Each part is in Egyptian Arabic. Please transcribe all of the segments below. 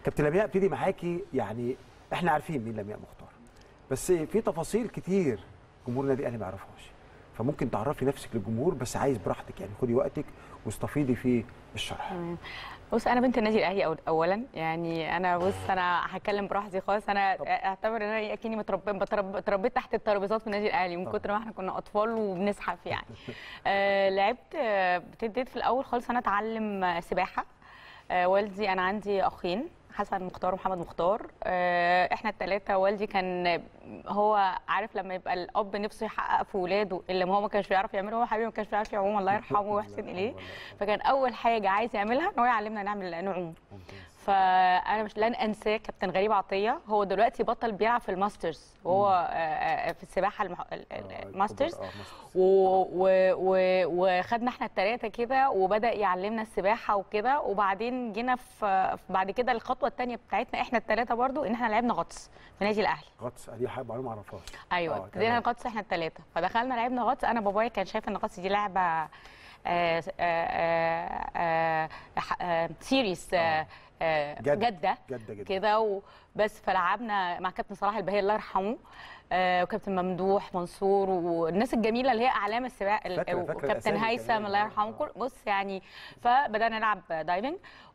كابتن لمياء ابتدي معاكي يعني احنا عارفين مين لمياء مختار بس في تفاصيل كتير جمهور النادي الاهلي ما يعرفهاش فممكن تعرفي نفسك للجمهور بس عايز براحتك يعني خدي وقتك واستفيضي في الشرح تمام بص انا بنت النادي الاهلي أول- اولا يعني انا بص انا هتكلم براحتي خالص انا اعتبر ان انا اكني متربيه بترب- اتربيت تحت الترابيزات في النادي الاهلي من طبعا. كتر ما احنا كنا اطفال وبنزحف يعني آه لعبت آه، ابتديت في الاول خالص انا اتعلم آه، سباحه آه والدي انا عندي اخين حسن مختار ومحمد مختار آه، احنا الثلاثه والدي كان هو عارف لما يبقى الاب نفسه يحقق في ولاده اللي هو ما كانش بيعرف يعمله هو حبيبي ما كانش بيعرف يعوم الله يرحمه ويحسن اليه فكان اول حاجه عايز يعملها ان هو يعلمنا نعمل نعوم فانا مش لن انساه كابتن غريب عطيه هو دلوقتي بطل بيلعب في الماسترز وهو آه، آه، في السباحه المح... ال- ال- الماسترز آه، ماسترز. و... و... و... وخدنا احنا الثلاثه كده وبدا يعلمنا السباحه وكده وبعدين جينا في في بعد كده الخطوه الثانيه بتاعتنا احنا الثلاثه برضو ان احنا لعبنا غطس في نادي الاهلي غطس دي حاجه معلومه ما اعرفهاش ايوه آه، ابتدينا تمام. غطس احنا الثلاثه فدخلنا لعبنا غطس انا بابايا كان شايف ان الغطس دي لعبه آه، آه، آه، آه، آه، سيريس آه، آه، جد. جده جده جدا كده وبس فلعبنا مع كابتن صلاح البهي الله يرحمه آه، وكابتن ممدوح منصور والناس الجميله اللي هي اعلام السباق فاكرة- فاكرة وكابتن الأسامي هيثم كمان. الله يرحمه كل- بص يعني فبدانا نلعب دايفنج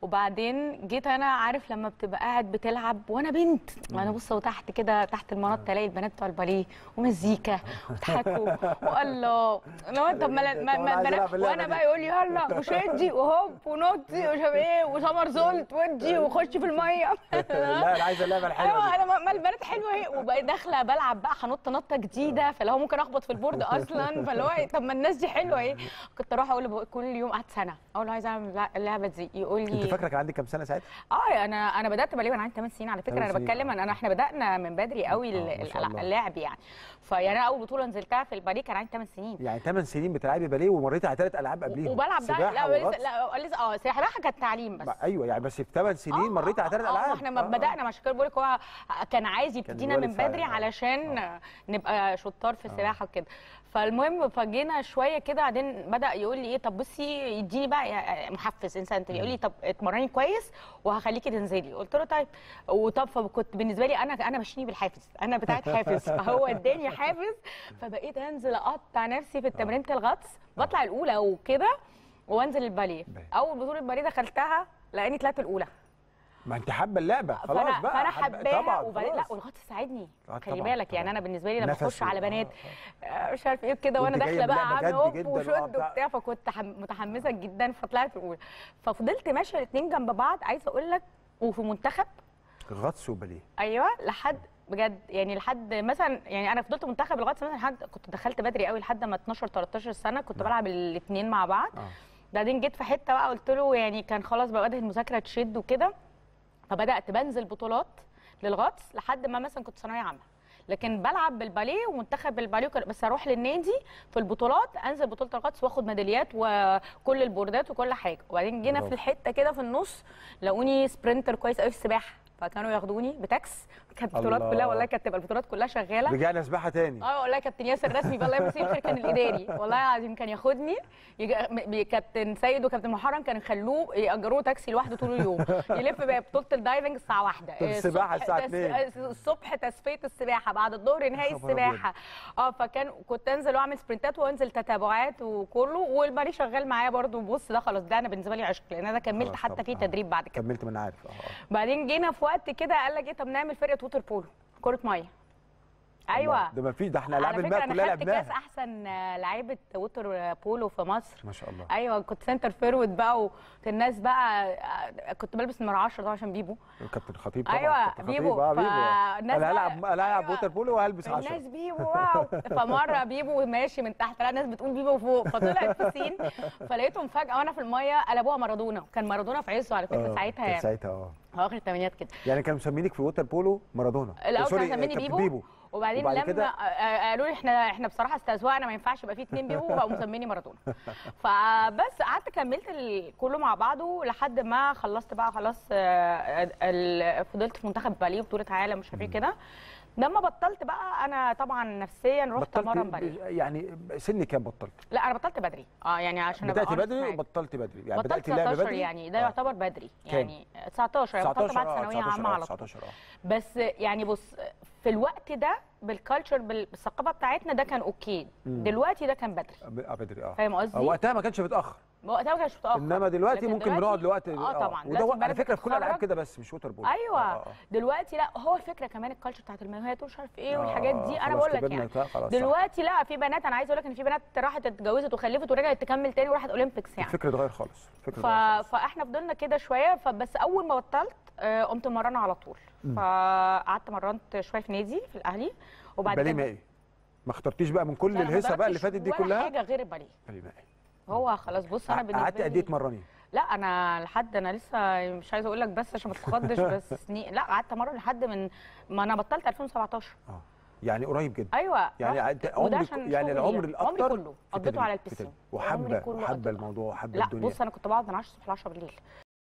وبعدين جيت انا عارف لما بتبقى قاعد بتلعب وانا بنت وانا بص وتحت كده تحت المنط تلاقي البنات بتوع الباليه ومزيكا وضحكوا والله لو طب ما ما- ما عايز ألعب البنات اللعبة وانا دي. بقى يقول لي يلا وشدي وهوب ونطي ومش عارف ايه وسمر زولت ودي وخش في الميه لا انا عايز اللعبه الحلوه ايوه دي. انا ما- ما البنات حلوه اهي وبقيت داخله بلعب بقى هنط نطه جديده فاللي هو ممكن اخبط في البورد اصلا فاللي هو إيه، طب ما الناس دي حلوه ايه كنت اروح اقول له كل يوم قعدت سنه اقول له عايزه اعمل اللعبه دي يقول انت لي فاكره كان عندك كام سنه ساعتها؟ اه انا انا بدات باليه وانا عندي 8 سنين على فكره ثمان انا سنين، بتكلم آه. انا احنا بدانا من بدري قوي آه، ما شاء الله. اللعب يعني فيعني انا اول بطوله نزلتها في الباليه كان عندي 8 سنين يعني 8 سنين بتلعبي باليه ومريتي على ثلاث العاب قبليهم وبلعب ده سباحة لا وغطس. لسه لا لسه اه سباحه كانت تعليم بس ما- ايوه يعني بس في 8 سنين آه، مريتي على ثلاث آه، آه، العاب احنا ما آه، آه. بدانا عشان كده بقول لك هو كان عايز يبتدينا الوالد من فعلا، بدري آه. علشان نبقى شطار في السباحه وكده فالمهم فجينا شويه كده بعدين بدا يقول لي ايه طب بصي يديني بقى محفز انسان يقول لي طب اتمرني كويس وهخليكي تنزلي قلت له طيب وطب فكنت بالنسبه لي انا انا ماشيني بالحافز انا بتاعت حافز فهو اداني حافز فبقيت انزل اقطع نفسي في تمرينه الغطس بطلع الاولى وكده وانزل الباليه باين. اول بطوله باليه دخلتها لاني طلعت الاولى ما انت حابه اللعبه خلاص فانا بقى فانا حابة- حباها طبعا وبعدين لا خلاص. والغطس ساعدني آه، خلي طبعاً، بالك يعني طبعاً. انا بالنسبه لي لما نفس اخش على و- بنات آه، آه، مش عارف ايه كده وانا وأنت جاية داخله بقى بلعبة عامله جد هوب جداً، وشد آه، بتاع. وبتاع فكنت حم- متحمسه جدا فطلعت الاولى ففضلت ماشيه الاثنين جنب بعض عايزه اقول لك وفي منتخب غطس وباليه ايوه لحد بجد يعني لحد مثلا يعني انا فضلت منتخب الغطس مثلا لحد كنت دخلت بدري قوي لحد ما 12 13 سنه كنت نعم. بلعب الاثنين مع بعض اه بعدين جيت في حته بقى قلت له يعني كان خلاص بقى بدأت المذاكره تشد وكده فبدات بنزل بطولات للغطس لحد ما مثلا كنت ثانويه عامه لكن بلعب بالباليه ومنتخب بالباليه وكده، بس اروح للنادي في البطولات انزل بطوله الغطس واخد ميداليات وكل البوردات وكل حاجه وبعدين جينا في برافو. الحته كده في النص لقوني سبرنتر كويس قوي في السباحه فكانوا ياخدوني بتاكس كانت البطولات الله. كلها والله كانت تبقى البطولات كلها شغاله رجعنا سباحه تاني اه والله كابتن ياسر رسمي والله يمسيه الخير كان الاداري والله العظيم كان ياخدني يجي م- كابتن سيد وكابتن محرم كانوا يخلوه ياجروه تاكسي لوحده طول اليوم يلف بقى بطوله الدايفنج الساعه واحدة طول السباحة الصبح الساعة تس- 2. الصبح تصفيه السباحه بعد الظهر نهائي خبر السباحه اه فكان كنت انزل واعمل سبرنتات وانزل تتابعات وكله والباري شغال معايا برده بص ده خلاص ده انا بالنسبه لي عشق لان انا كملت خلاص حتى طبعاً. فيه آه. تدريب بعد كده كملت ما انا عارف اه آه. بعدين جينا في وقت كده قال لك ايه طب نعمل فرقه ووتر بولو كره ميه ايوه الله، ده ما فيش ده احنا العاب على فكره الماء كلها انا خدت كاس لعبناها احسن آه، لعيبه ووتر بولو في مصر ما شاء الله ايوه كنت سنتر فيرود بقى والناس بقى آه، كنت بلبس نمره 10 طبعا عشان بيبو كابتن خطيب طبعا أيوة، كابتن خطيب، بيبو. اه بيبو فالناس انا بقى- هلعب انا هلعب أيوة. ووتر بولو وهلبس 10 الناس بيبو واو فمره بيبو ماشي من تحت لا الناس بتقول بيبو فوق فطلعت بسين فلقيتهم فجاه وانا في الميه قلبوها مارادونا كان مارادونا في عزه على فكره آه، ساعتها كان يعني ساعتها اه هو اخر الثمانينات كده يعني كانوا مسمينك في ووتر بولو مارادونا الاول سوري، كانوا مسميني كابتن بيبو, وبعدين وبعد لما كده؟ آه، آه، قالوا لي احنا احنا بصراحه استهزأنا ما ينفعش يبقى فيه اتنين بيبو فقاموا مسميني مارادونا فبس قعدت كملت ال- كله مع بعضه لحد ما خلصت بقى خلاص آه، ال- فضلت في منتخب بالي بطوله عالم مش عارف ايه كده لما بطلت بقى انا طبعا نفسيا رحت بطلت اتمرن ب- باليه يعني سن كام بطلت لا انا بطلت بدري اه يعني عشان أبقى بدات honest بدري معاك. وبطلت بدري يعني بطلت بدات اللعب 19 بدري يعني ده آه. يعتبر بدري كام؟ يعني 19 يعني بطلت بعد آه، ثانويه 19 عامه آه، على طول 19 اه بس يعني بص في الوقت ده بالكالتشر بالثقافه بتاعتنا ده كان اوكي مم. دلوقتي ده كان بدري ب- آه، بدري اه فاهم آه، قصدي؟ وقتها ما كانش متاخر وقتها ما كانش متاخر انما دلوقتي لكن ممكن بنقعد لوقت اه طبعا وده دلوقتي على البنات فكره في كل الالعاب بتتخرج. كده بس مش ووتر بول ايوه آه، آه، آه. دلوقتي لا هو الفكره كمان الكالتشر بتاعت المايوهات ومش عارف ايه آه، والحاجات آه، دي انا خلاص بقول لك كبرنا يعني كده، خلاص صح. دلوقتي لا في بنات انا عايزه اقول لك ان في بنات راحت اتجوزت وخلفت ورجعت تكمل تاني وراحت اولمبيكس يعني الفكر اتغير خالص الفكر ف... اتغير خالص. فاحنا فضلنا كده شويه فبس اول ما بطلت آه، قمت مرنه على طول فقعدت مرنت شويه في نادي في الاهلي وبعد باليه كده مائي ما اخترتيش بقى من كل لا، أنا ما الهيصه بقى اللي ضربتش فاتت دي ولا كلها حاجه غير الباليه باليه مائي هو خلاص بص انا بالنسبه قعدت قد ايه لي تمرني لا انا لحد انا لسه مش عايزه اقول لك بس عشان ما تتخضش بس سنين لا قعدت امرن لحد من ما انا بطلت 2017 اه يعني قريب جدا ايوه يعني رحت. أنت وده عمرك عشان يعني شغلي العمر يعني. الاكتر عمري كله في قضيته تدريب- على في البسين تدريب. عمري وحابه كله وحابه قضيته. الموضوع وحابه لا الدنيا بص انا كنت بقعد من 10 الصبح ل 10 بالليل